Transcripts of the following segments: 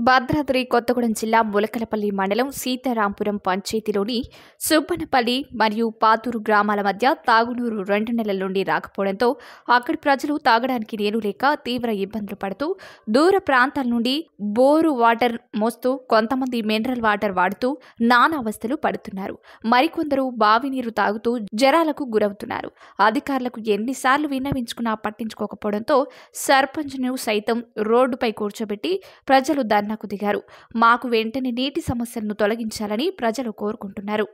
భద్రాద్రి కొత్తగూడెం జిల్లా ములకలపల్లి మండలం సీతారాంపురం పంచాయతీలోని సుబ్బనపల్లి మరియు పాతూరు గ్రామాల మధ్య తాగునూరు రెండు నెలల నుండి రాకపోవడంతో అక్కడి ప్రజలు తాగడానికి నీరు లేక తీవ్ర ఇబ్బందులు పడుతూ దూర ప్రాంతాల నుండి బోరు వాటర్ మోస్తూ కొంతమంది మినరల్ వాటర్ వాడుతూ నానావస్థలు పడుతున్నారు మరికొందరు బావి నీరు తాగుతూ జరాలకు గురవుతున్నారు అధికారులకు ఎన్నిసార్లు విన్నవించుకున్నా పట్టించుకోకపోవడంతో సర్పంచ్ను సైతం రోడ్డుపై కూర్చోబెట్టి ప్రజలు ధర్నాకు దిగారు మాకు వెంటనే నీటి సమస్యలను తొలగించాలని ప్రజలు కోరుకుంటున్నారు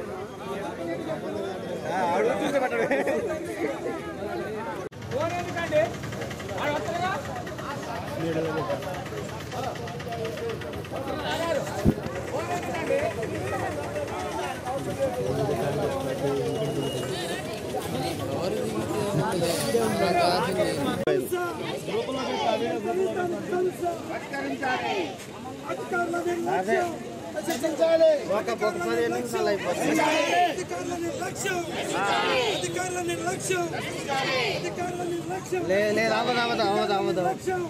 ఒక ఒక పదిహేను నిమిషాలు అయిపోతుంది అధికారుల నిర్లక్ష్యం అధికారుల నిర్లక్ష్యం అధికారుల నిర్లక్ష్యం లే లేదు అవ్వదు అవ్వదు అవ్వదు అవ్వదు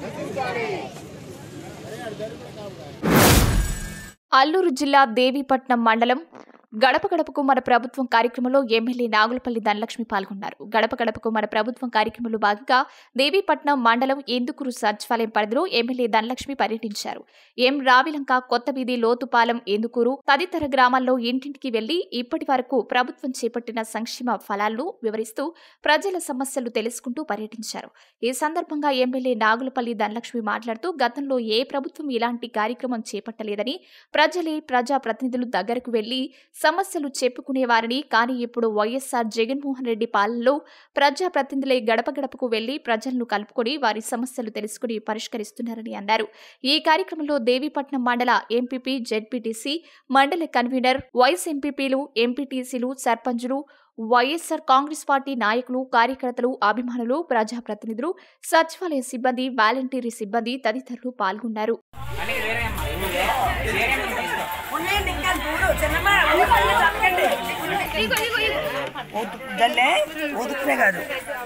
అల్లూరు జిల్లా దేవీపట్నం మండలం గడప గడపకు మన ప్రభుత్వం కార్యక్రమంలో ఎమ్మెల్యే నాగులపల్లి ధనలక్ష్మి పాల్గొన్నారు గడప గడపకు మన ప్రభుత్వం కార్యక్రమంలో భాగంగా దేవీపట్నం మండలం ఎందుకూరు సచివాలయం పరిధిలో ఎమ్మెల్యే ధనలక్ష్మి పర్యటించారు ఎం రావిలంక కొత్త వీధి లోతుపాలెం ఎందుకూరు తదితర గ్రామాల్లో ఇంటింటికి వెళ్లి ఇప్పటి వరకు ప్రభుత్వం చేపట్టిన సంక్షేమ ఫలాలను వివరిస్తూ ప్రజల సమస్యలు తెలుసుకుంటూ పర్యటించారు ఈ సందర్భంగా ఎమ్మెల్యే నాగులపల్లి ధనలక్ష్మి మాట్లాడుతూ గతంలో ఏ ప్రభుత్వం ఇలాంటి కార్యక్రమం చేపట్టలేదని ప్రజలే ప్రజా ప్రతినిధులు దగ్గరకు వెళ్లి సమస్యలు చెప్పుకునేవారని కానీ ఇప్పుడు వైఎస్ఆర్ జగన్మోహన్ రెడ్డి పాలనలో ప్రజా ప్రతినిధులే గడప గడపకు వెళ్లి ప్రజలను కలుపుకొని వారి సమస్యలు తెలుసుకుని పరిష్కరిస్తున్నారని అన్నారు ఈ కార్యక్రమంలో దేవీపట్నం మండల ఎంపీపీ జెడ్పీటీసీ మండల కన్వీనర్ వైస్ ఎంపీపీలు ఎంపీటీసీలు సర్పంచులు వైఎస్ఆర్ కాంగ్రెస్ పార్టీ నాయకులు కార్యకర్తలు అభిమానులు ప్రజాప్రతినిధులు సచివాలయ సిబ్బంది వాలంటీరీ సిబ్బంది తదితరులు పాల్గొన్నారు ఉన్నాయండి ఇంకా చూడు చిన్నమ్మా అన్ని పనులు తప్పకండి జల్లే ఉదుకునే కాదు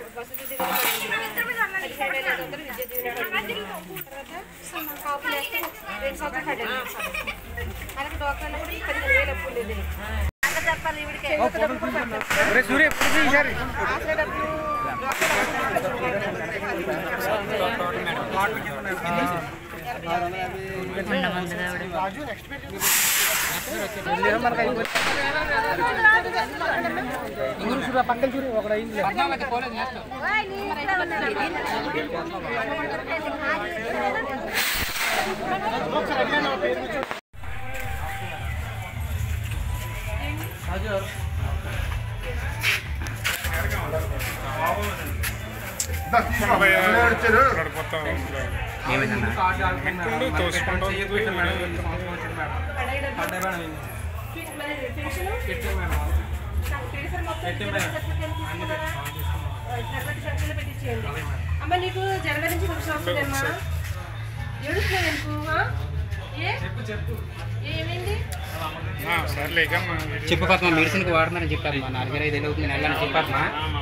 అమ్మ నీకు జనవరి నుంచి కొంచెం వస్తుందమ్మా ఏడుస్తున్నావు ఎందుకు ఆ? ఏ ఏమైంది చెప్పు పద్మ మెడిసిన్కి వాడుతున్నారని చెప్పారమ్మా నాలుగు వేల ఐదు వేలు అవుతుంది నెలని చెప్పారమ్మా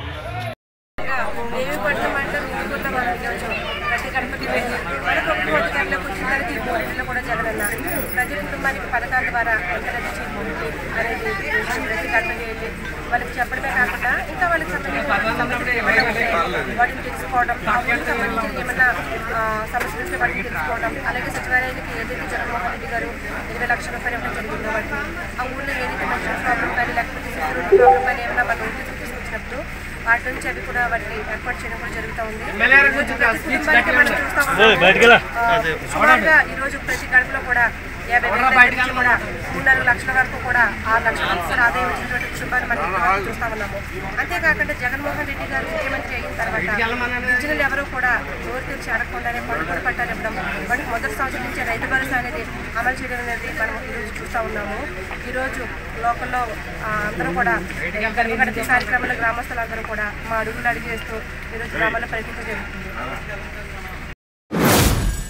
ఏమి పట్ల మాట ముందుకున్న వాళ్ళకి కొంచెం ప్రతి గణపతి వెళ్ళి మనకు ఒక కోటి గంటలకు చిన్నది మూడింటిలో కూడా జగనన్న ప్రతి కుటుంబానికి పథకాల ద్వారా ఎంత రద్దు చేయబోతుంది అనేది ప్రతి గణపతి వెళ్ళి వాళ్ళకి చెప్పడమే కాకుండా ఇంకా వాళ్ళకి సంబంధించిన సమస్యలు ఏమైనా ఉంటే వాటిని తెలుసుకోవడం ఆ ఊరికి సంబంధించిన ఏమైనా ఆ, సమస్యలు ఉంటే వాటిని తెలుసుకోవడం అలాగే సచివాలయానికి ఏదైతే జగన్మోహన్ రెడ్డి గారు ఇరవై లక్షల రూపాయలు ఇవ్వడం జరిగిందో వాటిని ఆ ఊళ్ళో ఏదైతే మెన్షన్ ప్రాబ్లం కానీ లేకపోతే సెక్యూరిటీ ప్రాబ్లం కానీ ఏమైనా మన ఊరికి తీసుకొచ్చినప్పుడు వాటి నుంచి అవి కూడా వాటికి ఏర్పాటు చేయడం కూడా జరుగుతూ ఉంది ఈరోజు ప్రతి కుటుంబానికి మనం చూస్తా ఉన్నాం. ఆ, సుమారుగా ఈ రోజు ప్రతి గడపలో కూడా యాభై వేల దగ్గర నుంచి కూడా మూడు నాలుగు లక్షల వరకు కూడా ఆరు లక్షల వరకు కూడా ఆదాయం వచ్చినటువంటి కుటుంబాన్ని మనం ఇంతవరకు చూస్తా ఉన్నాము అంతేకాకుండా జగన్మోహన్ రెడ్డి గారు ముఖ్యమంత్రి అయిన తర్వాత గిరిజనులు ఎవరు కూడా నోరు తెరిచి అడగకుండానే పడుకుని పట్టాలు ఇవ్వడం మనకి మొదటి సంవత్సరం నుంచి రైతు భరోసా అనేది అమలు చేయడం అనేది మనం ఈరోజు చూస్తూ ఉన్నాము ఈరోజు లోకల్లో ఆ, అందరూ కూడా గడప కార్యక్రమంలో గ్రామస్తులందరూ కూడా మా అడుగులు అడిగేస్తూ ఈరోజు గ్రామాల్లో పర్యటించడం జరుగుతుంది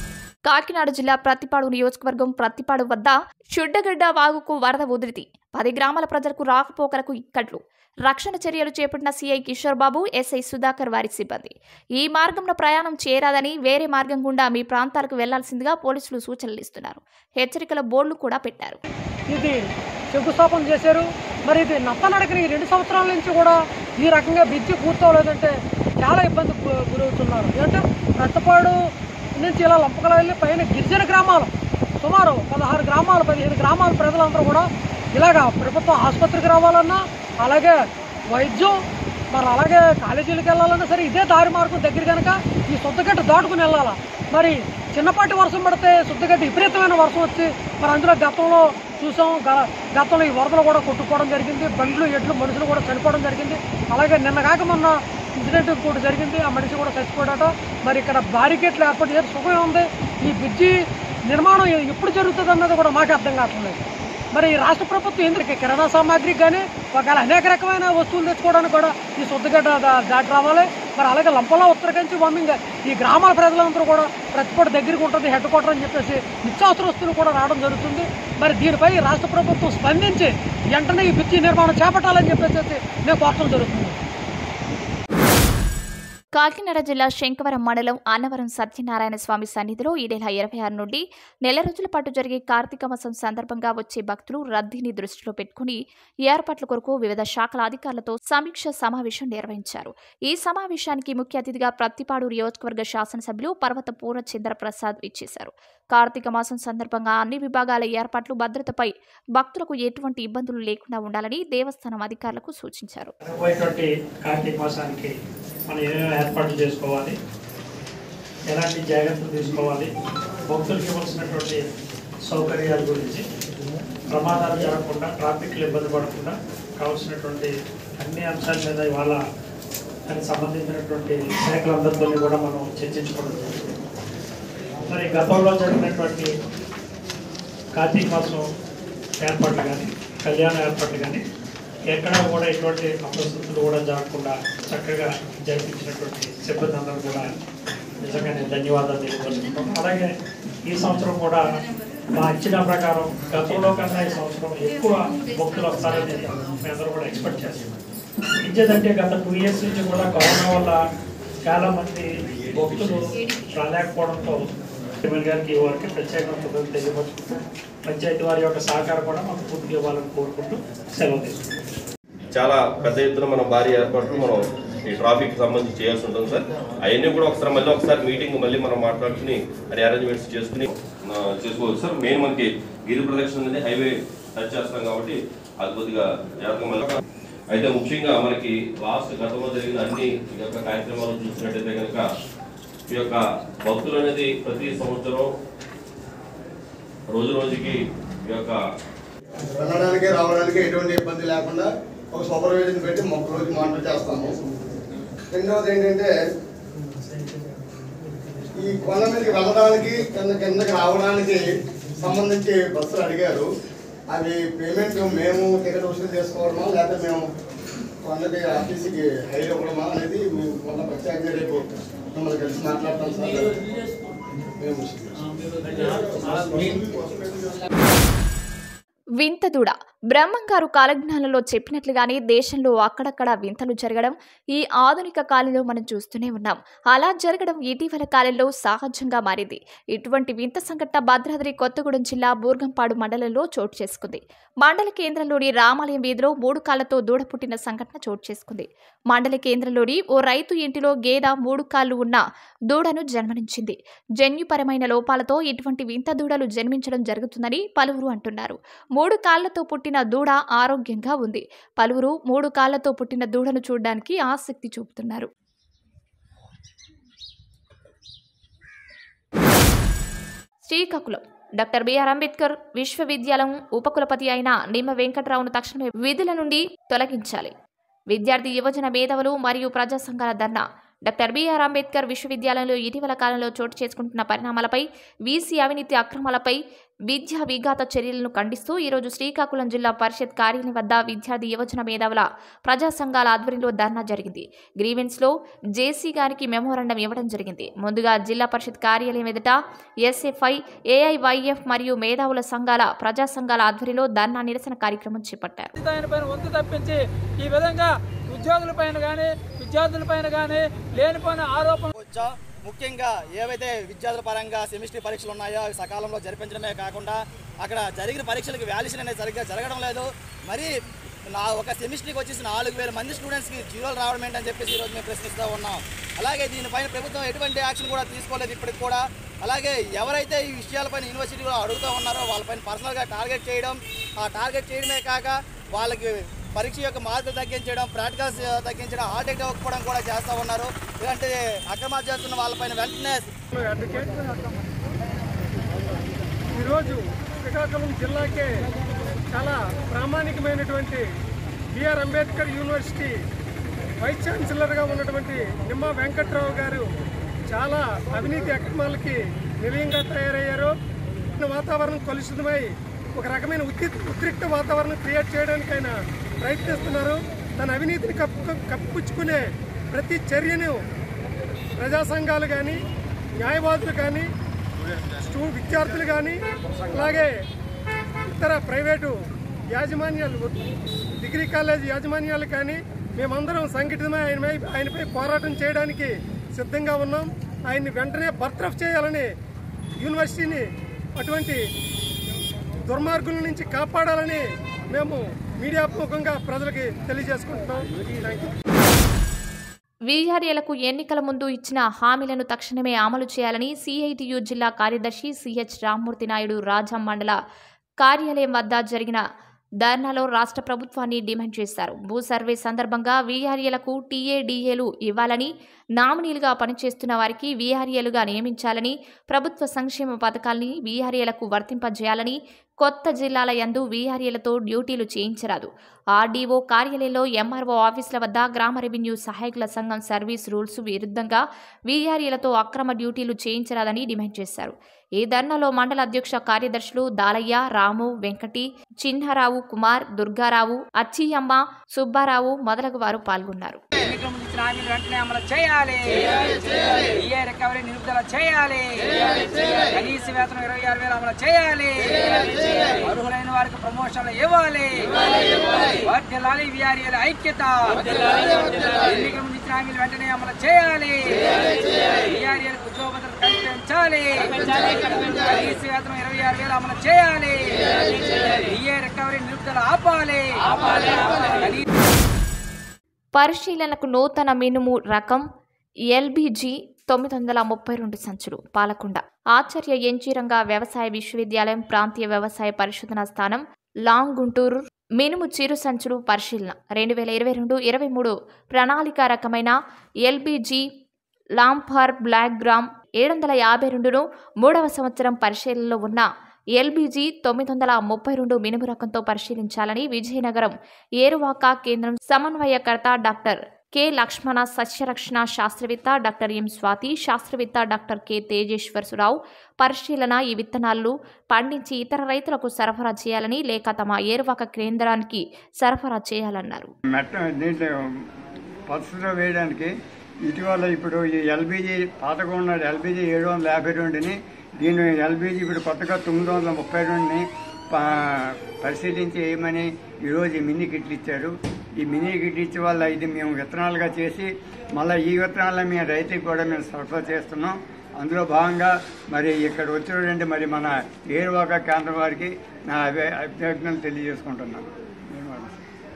కాకినాడ జిల్లా ప్రత్తిపాడు నియోజకవర్గం ప్రత్తిపాడు వద్ద షుడ్డగడ్డ వాగుకు వరద ఉధృతి పది గ్రామాల ప్రజలకు రాకపోకలకు ఇక్కట్లు రక్షణ చర్యలు చేపట్టిన సీఐ కిషోర్ బాబు ఎస్ఐ సుధాకర్ వారి సిబ్బంది ఈ మార్గంలో ప్రయాణం చేరాదని వేరే మార్గం గుండా మీ ప్రాంతాలకు వెళ్లాల్సిందిగా పోలీసులు సూచనలు ఇస్తున్నారు హెచ్చరికల బోర్డులు కూడా పెట్టారు ఇది శంకుస్థాపన చేశారు మరి ఇది నత్తనడకని ఈ రెండు సంవత్సరాల నుంచి కూడా ఈ రకంగా బ్రిడ్జి పూర్తవలేదంటే చాలా ఇబ్బంది గు- గురవుతున్నారు అంటే రత్తపాడు నుంచి ఇలా లంపకల వెళ్ళి పైన గిరిజన గ్రామాలు సుమారు పదహారు గ్రామాలు పదిహేను గ్రామాల ప్రజలందరూ కూడా ఇలాగా ప్రభుత్వ ఆసుపత్రికి రావాలన్నా అలాగే వైద్యం మరి అలాగే కాలేజీలకు వెళ్ళాలన్నా సరే ఇదే దారి మార్గం దగ్గర కనుక ఈ సొంతగడ్డ దాటుకుని వెళ్ళాలా మరి చిన్నపాటి వర్షం పడితే శుద్ధగడ్డ విపరీతమైన వర్షం వచ్చి మరి అందులో గతంలో చూసాం గ- గతంలో ఈ వరదలు కూడా కొట్టుకోవడం జరిగింది బండ్లు ఎడ్లు మనుషులు కూడా చనిపోవడం జరిగింది అలాగే నిన్న కాక మొన్న ఇన్సిడెంట్ కూడా జరిగింది ఆ మనిషి కూడా చచ్చిపోయాడట మరి ఇక్కడ బారికేట్లు ఏర్పాటు చేసి సుఖం ఉంది ఈ బ్రిడ్జి నిర్మాణం ఎప్పుడు జరుగుతుంది అన్నది కూడా మాకు అర్థం కావట్లేదు మరి ఈ రాష్ట్ర ప్రభుత్వం ఎందుకు కిరాణా సామాగ్రికి కానీ ఒకవేళ అనేక రకమైన వస్తువులు తెచ్చుకోవడానికి కూడా ఈ శుద్ధగడ్డ దా- దాటి రావాలి మరి అలాగే లంపలా ఉత్తరకంచి బొమ్మింగ్ ఈ గ్రామాల ప్రజలందరూ కూడా ప్రతిపటి దగ్గరికి ఉంటుంది హెడ్ క్వార్టర్ అని చెప్పేసి నిత్యావసర వస్తువులు కూడా రావడం జరుగుతుంది మరి దీనిపై రాష్ట్ర ప్రభుత్వం స్పందించి వెంటనే ఈ బ్రిడ్జి నిర్మాణం చేపట్టాలని చెప్పేసి మేము కోరటం జరుగుతుంది కాకినాడ జిల్లా శంకవరం మండలం అన్నవరం సత్యనారాయణ స్వామి సన్నిధిలో ఈ నెల ఇరవై ఆరు నుండి నెల రోజుల పాటు జరిగే కార్తీక మాసం సందర్భంగా వచ్చే భక్తులు రద్దీని దృష్టిలో పెట్టుకుని ఏర్పాట్ల కొరకు వివిధ శాఖల అధికారులతో సమీక్ష సమావేశం నిర్వహించారు ఈ సమావేశానికి ముఖ్య అతిథిగా ప్రత్తిపాడు నియోజకవర్గ శాసనసభ్యులు పర్వత పూర్ణచంద్ర ప్రసాద్ ఇచ్చేశారు కార్తీక మాసం సందర్భంగా అన్ని విభాగాల ఏర్పాట్లు భద్రతపై భక్తులకు ఎటువంటి ఇబ్బందులు లేకుండా ఉండాలని దేవస్థానం అధికారులకు సూచించారు రాబోయేటువంటి కార్తీక మాసానికి మనం ఏమేమి ఏర్పాట్లు చేసుకోవాలి ఎలాంటి జాగ్రత్తలు తీసుకోవాలి భక్తులకు ఇవ్వాల్సినటువంటి సౌకర్యాల గురించి ప్రమాదాలు జరగకుండా ట్రాఫిక్లు ఇబ్బంది పడకుండా కావాల్సినటువంటి అన్ని అంశాల మీద ఇవాళ దానికి సంబంధించినటువంటి శాఖలందరితో కూడా మనం చర్చించుకోవడం జరిగింది మరి గతంలో జరిగినటువంటి కార్తీక మాసం ఏర్పాట్లు కానీ కళ్యాణ ఏర్పాట్లు కానీ ఎక్కడా కూడా ఎటువంటి అప్రస్తుతులు కూడా జరగకుండా చక్కగా జరిపించినటువంటి సిబ్బంది అందరూ కూడా నిజంగా నేను ధన్యవాదాలు తెలియజేస్తున్నాను అలాగే ఈ సంవత్సరం కూడా మా ఇచ్చిన ప్రకారం గతంలో కన్నా ఈ సంవత్సరం ఎక్కువ భక్తులు వస్తారని మీ అందరూ కూడా ఎక్స్పెక్ట్ చేస్తున్నాం ఇచ్చేదంటే గత టూ ఇయర్స్ నుంచి కూడా కరోనా వల్ల చాలా మంది భక్తులు రాలేకపోవడంతో ఎమ్మెల్యే గారికి వారికి ప్రత్యేకంగా కృతజ్ఞతలు తెలియపరుచుకుంటూ పంచాయతీ వారి యొక్క సహకారం కూడా మాకు పూర్తిగా ఇవ్వాలని కోరుకుంటూ సెలవు తీసుకుంటాం చాలా పెద్ద ఎత్తున మనం భారీ ఏర్పాట్లు మనం ఈ ట్రాఫిక్ సంబంధించి చేయాల్సి ఉంటుంది సార్ అవన్నీ కూడా ఒకసారి మళ్ళీ ఒకసారి మీటింగ్ మళ్ళీ మనం మాట్లాడుకుని అది అరేంజ్మెంట్స్ చేసుకుని ఆ, చేసుకోవచ్చు సార్ మెయిన్ మనకి గిరి ప్రదక్షిణ అనేది హైవే టచ్ చేస్తాం కాబట్టి అది కొద్దిగా జాగ్రత్తగా మళ్ళీ అయితే ముఖ్యంగా మనకి లాస్ట్ గతంలో జరిగిన అన్ని ఈ యొక్క కార్యక్రమాలు చూసినట్టయితే కనుక ఈ యొక్క భక్తులు అనేది ప్రతి సంవత్సరం రోజు రోజుకి ఈ యొక్క వెళ్ళడానికి రావడానికి ఎటువంటి ఇబ్బంది లేకుండా ఒక సూపర్వైజర్ పెట్టి మొక్క రోజు మానిటర్ చేస్తాము రెండవది ఏంటంటే ఈ కొండ మీదకి వెళ్ళడానికి కింద కిందకి రావడానికి సంబంధించి బస్సులు అడిగారు అవి పేమెంట్ మేము టికెట్ వసూలు చేసుకోవడమా లేకపోతే మేము కొండకి ఆఫీస్కి హైర్ ఇవ్వడమా అనేది మేము కొంత ప్రత్యేకంగా రేపు మిమ్మల్ని కలిసి మాట్లాడతాం సార్ మేము వింతదూడ బ్రహ్మంగారు కాలజ్ఞానంలో చెప్పినట్లుగానే దేశంలో అక్కడక్కడ వింతలు జరగడం ఈ ఆధునిక కాలంలో మనం చూస్తూనే ఉన్నాం అలా జరగడం ఇటీవల కాలంలో సహజంగా మారింది ఇటువంటి వింత సంఘటన భద్రాద్రి కొత్తగూడెం జిల్లా బూర్గంపాడు మండలంలో చోటు చేసుకుంది మండల కేంద్రంలోని రామాలయం వీధిలో మూడు కాళ్లతో దూడ పుట్టిన సంఘటన చోటు చేసుకుంది మండల కేంద్రంలోని ఓ రైతు ఇంటిలో గేద మూడు కాళ్లు ఉన్న దూడను జన్మనించింది జన్యుపరమైన లోపాలతో ఇటువంటి వింత దూడలు జన్మించడం జరుగుతుందని పలువురు అంటున్నారు మూడు కాళ్లతో పుట్టిన దూడ ఆరోగ్యంగా ఉంది పలువురు మూడు కాళ్లతో పుట్టిన దూడను చూడడానికి ఆసక్తి చూపుతున్నారు శ్రీకాకుళం డాక్టర్ బిఆర్ అంబేద్కర్ విశ్వవిద్యాలయం ఉపకులపతి అయిన నిమ్మ వెంకట్రావును తక్షణమే విధుల నుండి తొలగించాలి విద్యార్థి యువజన మేధావులు మరియు ప్రజా సంఘాల ధర్నా డాక్టర్ బిఆర్ అంబేద్కర్ విశ్వవిద్యాలయంలో ఇటీవల కాలంలో చోటు చేసుకుంటున్న పరిణామాలపై వీసీ అవినీతి అక్రమాలపై విద్యా విఘాత చర్యలను ఖండిస్తూ ఈరోజు శ్రీకాకుళం జిల్లా పరిషత్ కార్యాలయం వద్ద విద్యార్థి యువజన మేధావుల ప్రజా సంఘాల ఆధ్వర్యంలో ధర్నా జరిగింది గ్రీవెన్స్లో జేసీ గారికి మెమోరాండం ఇవ్వడం జరిగింది ముందుగా జిల్లా పరిషత్ కార్యాలయం ఎదుట ఎస్ఎఫ్ఐ ఏఐవైఎఫ్ మరియు మేధావుల సంఘాల ప్రజా సంఘాల ఆధ్వర్యంలో ధర్నా నిరసన కార్యక్రమం చేపట్టారు దానిపైన వంతు తప్పించి ఈ విధంగా ఉద్యోగులపైన కానీ విద్యార్థులపైన కానీ లేనిపోయిన ఆరోపణ ముఖ్యంగా ఏవైతే విద్యార్థుల పరంగా సెమిస్టర్ పరీక్షలు ఉన్నాయో అవి సకాలంలో జరిపించడమే కాకుండా అక్కడ జరిగిన పరీక్షలకు వాల్యుయేషన్ అనేది సరిగ్గా జరగడం లేదు మరి నా ఒక సెమిస్టర్కి వచ్చేసి నాలుగు వేల మంది స్టూడెంట్స్కి జీరోలు రావడం ఏంటని చెప్పేసి ఈరోజు మేము ప్రశ్నిస్తూ ఉన్నాం అలాగే దీనిపైన ప్రభుత్వం ఎటువంటి యాక్షన్ కూడా తీసుకోలేదు ఇప్పటికి కూడా అలాగే ఎవరైతే ఈ విషయాలపైన యూనివర్సిటీలో అడుగుతూ ఉన్నారో వాళ్ళపైన పర్సనల్గా టార్గెట్ చేయడం ఆ టార్గెట్ చేయడమే కాక వాళ్ళకి పరీక్ష యొక్క మార్కులు తగ్గించడం ప్రాక్టికల్స్ తగ్గించడం హార్ట్ అటాక్ ఇవ్వకపోవడం కూడా చేస్తూ ఉన్నారు ఇలాంటి అక్రమాలు చేస్తున్న వాళ్ళపైన వెంటనే ఈరోజు శ్రీకాకుళం జిల్లాకే చాలా ప్రామాణికమైనటువంటి బిఆర్ అంబేద్కర్ యూనివర్సిటీ వైస్ ఛాన్సలర్గా ఉన్నటువంటి నిమ్మ వెంకట్రావు గారు చాలా అవినీతి అక్రమాలకి నిలయంగా తయారయ్యారు వాతావరణం కలుషితమై ఒక రకమైన ఉద్రి ఉద్రిక్త వాతావరణం క్రియేట్ చేయడానికి ఆయన ప్రయత్నిస్తున్నారు తన అవినీతిని కప్పు కప్పిపుచ్చుకునే ప్రతి చర్యను ప్రజా సంఘాలు కానీ న్యాయవాదులు కానీ స్టూ విద్యార్థులు కానీ అలాగే ఇతర ప్రైవేటు యాజమాన్యాలు డిగ్రీ కాలేజ్ యాజమాన్యాలు కానీ మేమందరం సంఘటితమై ఆయనపై ఆయనపై పోరాటం చేయడానికి సిద్ధంగా ఉన్నాం ఆయన్ని వెంటనే బర్తరఫ్ చేయాలని యూనివర్సిటీని అటువంటి దుర్మార్గుల నుంచి కాపాడాలని మేము మీడియా ముఖంగా ప్రజలకి తెలియజేసుకుంటున్నాం థ్యాంక్ యూ వీఆర్ఏలకు ఎన్నికల ముందు ఇచ్చిన హామీలను తక్షణమే అమలు చేయాలని సిఐటియు జిల్లా కార్యదర్శి సిహెచ్ రామ్మూర్తి నాయుడు రాజాం మండల కార్యాలయం వద్ద జరిగిన ధర్నాలో రాష్ట్ర ప్రభుత్వాన్ని డిమాండ్ చేశారు భూ సర్వే సందర్భంగా వీఆర్ఏలకు టీఏడీఏలు ఇవ్వాలని నామినీలుగా పనిచేస్తున్న వారికి వీఆర్ఏలుగా నియమించాలని ప్రభుత్వ సంక్షేమ పథకాల్ని వీఆర్ఏలకు వర్తింపజేయాలని కొత్త జిల్లాల యందు వీఆర్ఏలతో డ్యూటీలు చేయించరాదు ఆర్డీఓ కార్యాలయంలో ఎంఆర్ఓ ఆఫీసుల వద్ద గ్రామ రెవెన్యూ సహాయకుల సంఘం సర్వీస్ రూల్స్ విరుద్ధంగా వీఆర్ఏలతో అక్రమ డ్యూటీలు చేయించరాదని డిమాండ్ చేశారు ఈ ధర్నాలో మండల అధ్యక్ష కార్యదర్శులు దాలయ్య రాము వెంకటి చిన్నరావు కుమార్ దుర్గారావు అచ్చియమ్మ సుబ్బారావు మొదలగు వారు పాల్గొన్నారు ఎన్నికల ముందు ఇచ్చిన హామీలు వెంటనే అమలు చేయాలి ఈఏ రికవరీ నిలుపుదల చేయాలి కనీస వేతనం ఇరవై ఆరు వేలు అమలు చేయాలి అర్హులైన వారికి ప్రమోషన్లు ఇవ్వాలి వర్ధిల్లాలి విఆర్ఏల ఐక్యత ఎన్నికల ముందు ఇచ్చిన హామీలు వెంటనే అమలు చేయాలి విఆర్ఏలకు ఉద్యోగ భద్రత కల్పించాలి కనీస వేతనం ఇరవై ఆరు వేలు అమలు చేయాలి ఈఏ రికవరీ నిలుపుదల ఆపాలి కనీస పరిశీలనకు నూతన మినుము రకం ఎల్బీజీ తొమ్మిది వందల ముప్పై రెండు సంచులు పాలకొండ ఆచార్య ఎన్జీరంగా వ్యవసాయ విశ్వవిద్యాలయం ప్రాంతీయ వ్యవసాయ పరిశోధనా స్థానం లాంగ్ గుంటూరు మినుము చిరు సంచులు పరిశీలన రెండు వేల ఇరవై రెండు ఇరవై మూడు ప్రణాళిక రకమైన ఎల్బీజీ లాంఫార్ బ్లాక్ గ్రామ్ ఏడు వందల యాభై రెండును మూడవ సంవత్సరం పరిశీలనలో ఉన్న ఎల్బీజీ తొమ్మిది వందల ముప్పై రెండు మినుము రకంతో పరిశీలించాలని విజయనగరం ఏరువాక కేంద్రం సమన్వయకర్త డాక్టర్ కె లక్ష్మణ సస్యరక్షణ శాస్త్రవేత్త డాక్టర్ ఎం స్వాతి శాస్త్రవేత్త డాక్టర్ కె తేజేశ్వరరావు పరిశీలన ఈ విత్తనాలను పండించి ఇతర రైతులకు సరఫరా చేయాలని లేక తమ ఏరువాక కేంద్రానికి సరఫరా చేయాలన్నారు మెట్ట దీంట్లో పసుపులో వేయడానికి ఇటీవల ఇప్పుడు ఈ ఎల్బీజీ పాతగా ఉన్న ఎల్బీజీ ఏడు వందల యాభై రెండుని దీని ఎల్బీజీ ఇప్పుడు కొత్తగా తొమ్మిది వందల ముప్పై రెండుని ప- పరిశీలించి వేయమని ఈరోజు ఈ మినీ కిట్లు ఇచ్చారు ఈ మినీ కిట్లు ఇచ్చే వల్ల ఇది మేము విత్తనాలుగా చేసి మళ్ళీ ఈ విత్తనాలను మేము రైతుకి కూడా మేము సరఫరా చేస్తున్నాం అందులో భాగంగా మరి ఇక్కడ వచ్చినటువంటి మరి మన ఏరువాక కేంద్రం వారికి నా అభి అభ్యర్థనలు తెలియజేసుకుంటున్నాను ధన్యవాదాలు.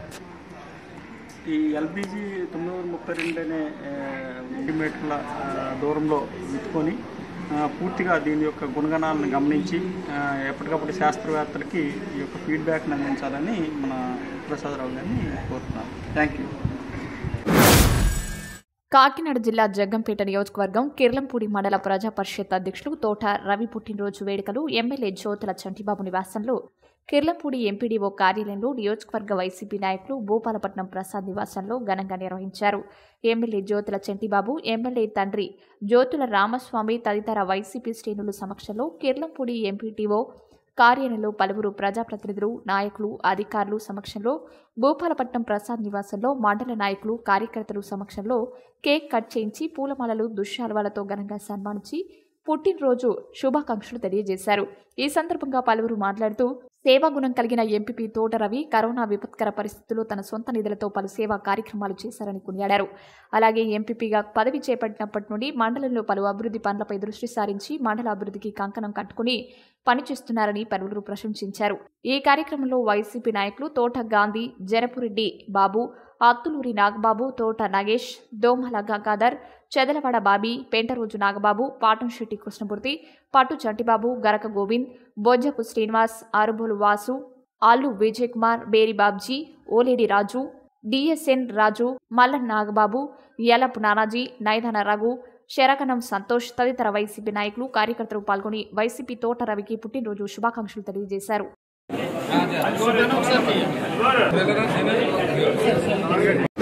ఈ ఎల్పిజి తొమ్మిది వందల ముప్పై రెండు అనే మీటర్ల దూరంలో విత్తుకొని ఆ, పూర్తిగా దీని యొక్క గుణగణాలను గమనించి ఆ, ఎప్పటికప్పుడు శాస్త్రవేత్తలకి ఈ యొక్క ఫీడ్బ్యాక్ని అందించాలని మన ప్రసాదరావు గారిని కోరుతున్నాను థ్యాంక్ యూ కాకినాడ జిల్లా జగ్గంపేట నియోజకవర్గం కిర్లంపూడి మండల ప్రజా పరిషత్ అధ్యక్షులు తోట రవి పుట్టినరోజు వేడుకలు ఎమ్మెల్యే జ్యోతుల చంటిబాబు నివాసంలో కిర్లంపూడి ఎంపీడీఓ కార్యాలయంలో నియోజకవర్గ వైసీపీ నాయకులు భూపాలపట్నం ప్రసాద్ నివాసంలో ఘనంగా నిర్వహించారు ఎమ్మెల్యే జ్యోతుల చంటిబాబు ఎమ్మెల్యే తండ్రి జ్యోతుల రామస్వామి తదితర వైసీపీ శ్రేణుల సమక్షంలో కిర్లంపూడి ఎంపీటీఓ కార్యాలయంలో పలువురు ప్రజాప్రతినిధులు నాయకులు అధికారులు సమక్షంలో భూపాలపట్నం ప్రసాద్ నివాసంలో మండల నాయకులు కార్యకర్తలు సమక్షంలో కేక్ కట్ చేయించి పూలమాలలు దుశ్శాల్వాలతో ఘనంగా సన్మానించి పుట్టినరోజు శుభాకాంక్షలు తెలియజేశారు ఈ సందర్భంగా పలువురు మాట్లాడుతూ సేవాగుణం కలిగిన ఎంపీపీ తోట రవి కరోనా విపత్కర పరిస్థితుల్లో తన సొంత నిధులతో పలు సేవా కార్యక్రమాలు చేశారని కొనియాడారు అలాగే ఎంపీపీగా పదవి చేపట్టినప్పటి నుండి మండలంలో పలు అభివృద్ధి పనులపై దృష్టి సారించి మండల అభివృద్ధికి కంకణం కట్టుకుని పనిచేస్తున్నారని పలువురు ప్రశంసించారు ఈ కార్యక్రమంలో వైసీపీ నాయకులు తోట గాంధీ జరపురెడ్డి బాబు అత్తులూరి నాగబాబు తోట నగేష్ దోమల గంగాధర్ చెదలవాడ బాబీ పెంటరోజు నాగబాబు పాటంశెట్టి కృష్ణమూర్తి పట్టు చంటిబాబు గరక గోవింద్ బొజ్జపు శ్రీనివాస్ అరుబోలు వాసు ఆల్లు విజయ్ కుమార్ బేరి బాబ్జీ ఓలేడి రాజు డిఎస్ఎన్ రాజు మల్లన్ నాగబాబు యలపు నానాజీ నైదాన రఘు శరకనం సంతోష్ తదితర వైసీపీ నాయకులు కార్యకర్తలు పాల్గొని వైసీపీ తోట రవికి పుట్టినరోజు శుభాకాంక్షలు తెలియజేశారు